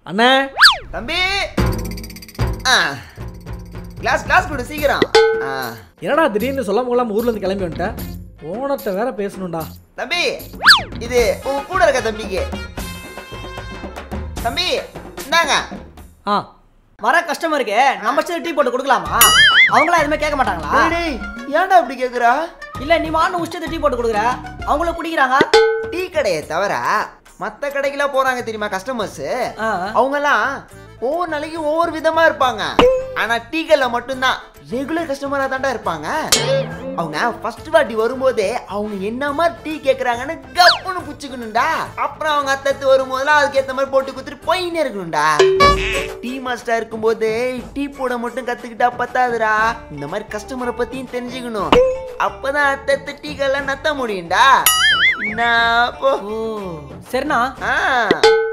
அண்ணே தம்பி ஆ class class கொடு சீக்கிரம் ஆ என்னடா திடீர்னு சொல்லாம கொள்ளாம ஊர்ல இருந்து கிளம்பி வந்துட்டேன் ஓனர்கிட்ட வேற பேசணும்டா தம்பி இது உங்க கூட இருக்க தம்பிக்கு தம்பி இந்தாங்க ஆ வர கஸ்டமருக்கு நம்ம சரி டீ போட்டு கொடுக்கலாமா அவங்களாம் எதுவுமே கேட்க மாட்டாங்களா டேய், டேய், ஏன்டா இப்படி கேக்குறா இல்ல நீ வான்னு உஷ்டத்தை டீ போட்டு கொடுக்குற அவங்களும் குடிக்கிறாங்க டீ கடையை தவிர மத்த கடைக்கெல்லாம் போறாங்க தெரியுமா கஸ்டமர்ஸ் ஆ. அவங்கெல்லாம் ஒவ்வொரு நாளைக்கு ஒவ்வொரு விதமா இருப்பாங்க ஆனா டீ கடையில் மட்டும்தான் ரெகுலர் கஸ்டமரா தான்டா இருப்பாங்க அவங்க ஃபர்ஸ்ட் வாட்டி வரும்போதே அவங்க என்ன மாதிரி டீ கேக்குறாங்கன்னு கப்புன்னு புச்சுக்கணும்டா அப்புறம் அவங்க அத்தத்து வரும்போதெல்லாம் அதுக்கேத்த மாதிரி போட்டு கொடுத்துட்டு போயின்னே இருக்கணும்டா டீ மாஸ்டர் இருக்கும்போது டீ போட மட்டும் கத்துக்கிட்டா பத்தாதுடா இந்த மாதிரி கஸ்டமரை பத்தியும் தெரிஞ்சுக்கணும் அப்பதான் அத்தத்து டீ கடையில் நத்த முடியும்டா என்ன போ ஓ சரிண்ணா ஆ